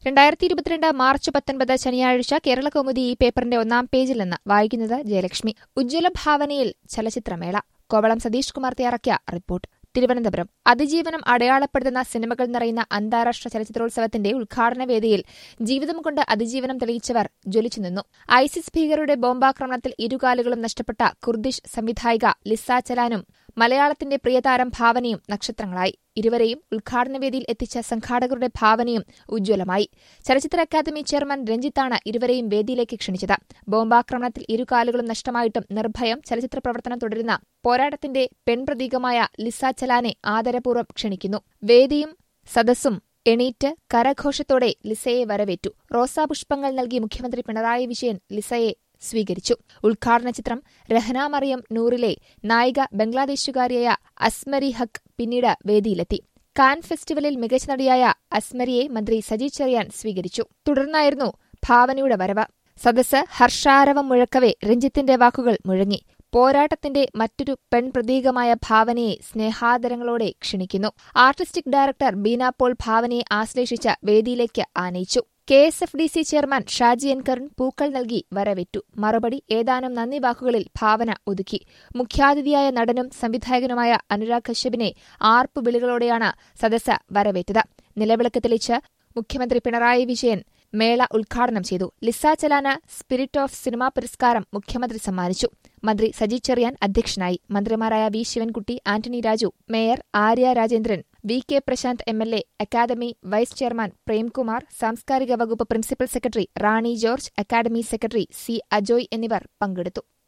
രണ്ടായിരത്തി ഇരുപത്തിരണ്ട് മാർച്ച് പത്തൊൻപത് ശനിയാഴ്ച കേരള കൗമുദി ഈ പേപ്പറിന്റെ ഒന്നാം പേജിൽ നിന്ന് വായിക്കുന്നത് ജയലക്ഷ്മി ഉജ്ജ്വല ഭാവനയിൽ ചലച്ചിത്രമേള കോവളം സതീഷ് കുമാർ തയ്യാറാക്കിയ റിപ്പോർട്ട് തിരുവനന്തപുരം അതിജീവനം അടയാളപ്പെടുത്തുന്ന സിനിമകൾ നിറയുന്ന അന്താരാഷ്ട്ര ചലച്ചിത്രോത്സവത്തിന്റെ ഉദ്ഘാടന വേദിയിൽ ജീവിതം കൊണ്ട് അതിജീവനം തെളിയിച്ചവർ ജ്വലിച്ചുനിന്നു ഐസിസ് ഭീകരരുടെ ബോംബാക്രമണത്തിൽ ഇരുകാലുകളും നഷ്ടപ്പെട്ട കുർദിഷ് സംവിധായിക ലിസ ചലാനും മലയാളത്തിന്റെ പ്രിയതാരം ഭാവനയും നക്ഷത്രങ്ങളായി ഇരുവരെയും ഉദ്ഘാടന വേദിയിൽ എത്തിച്ച സംഘാടകരുടെ ഭാവനയും ഉജ്ജ്വലമായി ചലച്ചിത്ര അക്കാദമി ചെയർമാൻ രഞ്ജിത്താണ് ഇരുവരെയും വേദിയിലേക്ക് ക്ഷണിച്ചത് ബോംബാക്രമണത്തിൽ ഇരുകാലുകളും നഷ്ടമായിട്ടും നിർഭയം ചലച്ചിത്ര പ്രവർത്തനം തുടരുന്ന പോരാട്ടത്തിന്റെ പെൺപ്രതീകമായ ലിസ ചലാനെ ആദരപൂർവ്വം ക്ഷണിക്കുന്നു വേദിയും സദസ്സും എണീറ്റ് കരഘോഷത്തോടെ ലിസയെ വരവേറ്റു റോസാപുഷ്പങ്ങൾ നൽകി മുഖ്യമന്ത്രി പിണറായി വിജയൻ ലിസയെ സ്വീകരിച്ചു ഉദ്ഘാടന ചിത്രം രഹന മറിയം നൂറിലെ നായിക ബംഗ്ലാദേശുകാരിയായ അസ്മരി ഹക്ക് പിന്നീട് വേദിയിലെത്തി കാൻ ഫെസ്റ്റിവലിൽ മികച്ച നടിയായ അസ്മരിയെ മന്ത്രി സജി ചെറിയാൻ സ്വീകരിച്ചു തുടർന്നായിരുന്നു ഭാവനയുടെ വരവ് സദസ് ഹർഷാരവം മുഴക്കവെ രഞ്ജിത്തിന്റെ വാക്കുകൾ മുഴങ്ങി പോരാട്ടത്തിന്റെ മറ്റൊരു പെൺപ്രതീകമായ ഭാവനയെ സ്നേഹാദരങ്ങളോടെ ക്ഷണിക്കുന്നു ആർട്ടിസ്റ്റിക് ഡയറക്ടർ ബീന പോൾ ഭാവനയെ ആശ്ലേഷിച്ച് വേദിയിലേക്ക് ആനയിച്ചു K S F D C chairman Shaji എൻകറിൻ പൂക്കൾ നൽകി വരവേറ്റു മറുപടി ഏതാനും നന്ദി വാക്കുകളിൽ ഭാവന ഒതുക്കി മുഖ്യാതിഥിയായ നടനും സംവിധായകനുമായ അനുരാഗ് കശ്യപിനെ ആർപ്പു വിളികളോടെയാണ് സദസ്സ് വരവേറ്റത് നിലവിളക്ക് തെളിച്ച് മുഖ്യമന്ത്രി പിണറായി വിജയൻ മേള ഉദ്ഘാടനം ചെയ്തു ലിസ ചലാന് സ്പിരിറ്റ് ഓഫ് സിനിമാ പുരസ്കാരം മുഖ്യമന്ത്രി സമ്മാനിച്ചു മന്ത്രി സജി ചെറിയാൻ അധ്യക്ഷനായി മന്ത്രിമാരായ V Sivankutty Antony Raju mayor Arya Rajendran V K Prasanth M L A academy vice chairman Premkumar സാംസ്കാരിക വകുപ്പ് principal secretary Rani George academy secretary C Ajoy എന്നിവർ പങ്കെടുത്തു